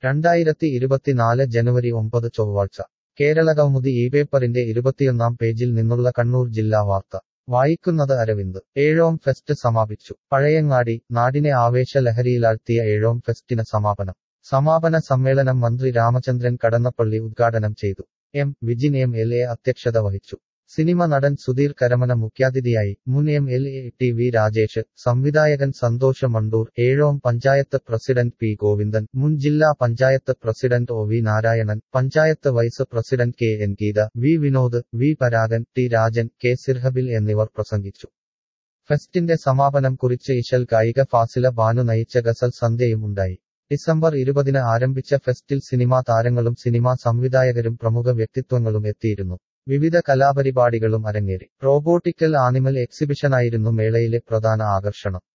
രണ്ടായിരത്തി ഇരുപത്തിനാല് ജനുവരി ഒമ്പത് ചൊവ്വാഴ്ച കേരളകൗമുദി ഈ പേപ്പറിന്റെ ഇരുപത്തിയൊന്നാം പേജിൽ നിന്നുള്ള കണ്ണൂർ ജില്ലാ വാർത്ത വായിക്കുന്നത് അരവിന്ദ് ഏഴോം ഫെസ്റ്റ് സമാപിച്ചു പഴയങ്ങാടി നാടിനെ ആവേശലഹരിയിലാഴ്ത്തിയ ഏഴോം ഫെസ്റ്റിന് സമാപനം സമാപന സമ്മേളനം മന്ത്രി രാമചന്ദ്രൻ കടന്നപ്പള്ളി ഉദ്ഘാടനം ചെയ്തു M Vijin M L A അധ്യക്ഷത വഹിച്ചു സിനിമ നടൻ സുധീർ കരമന മുഖ്യാതിഥിയായി മുൻ M L A T V Rajesh സംവിധായകൻ സന്തോഷ് മണ്ടൂർ ഏഴോം പഞ്ചായത്ത് പ്രസിഡന്റ് പി ഗോവിന്ദൻ മുൻ ജില്ലാ panchayat president O V Narayanan panchayat vice president K N Geetha V Vinod V Paragan T Rajan K സിർഹബിൽ എന്നിവർ പ്രസംഗിച്ചു ഫെസ്റ്റിന്റെ സമാപനം കുറിച്ച് ഇശൽ ഗായിക ഫാസില ബാനു നയിച്ച ഗസൽ സന്ധ്യയും ഉണ്ടായി ഡിസംബർ ഇരുപതിന് ആരംഭിച്ച ഫെസ്റ്റിൽ സിനിമാ താരങ്ങളും സിനിമാ സംവിധായകരും പ്രമുഖ വ്യക്തിത്വങ്ങളും എത്തിയിരുന്നു വിവിധ കലാപരിപാടികളും അരങ്ങേറി റോബോട്ടിക്കൽ ആനിമൽ എക്സിബിഷനായിരുന്നു മേളയിലെ പ്രധാന ആകർഷണം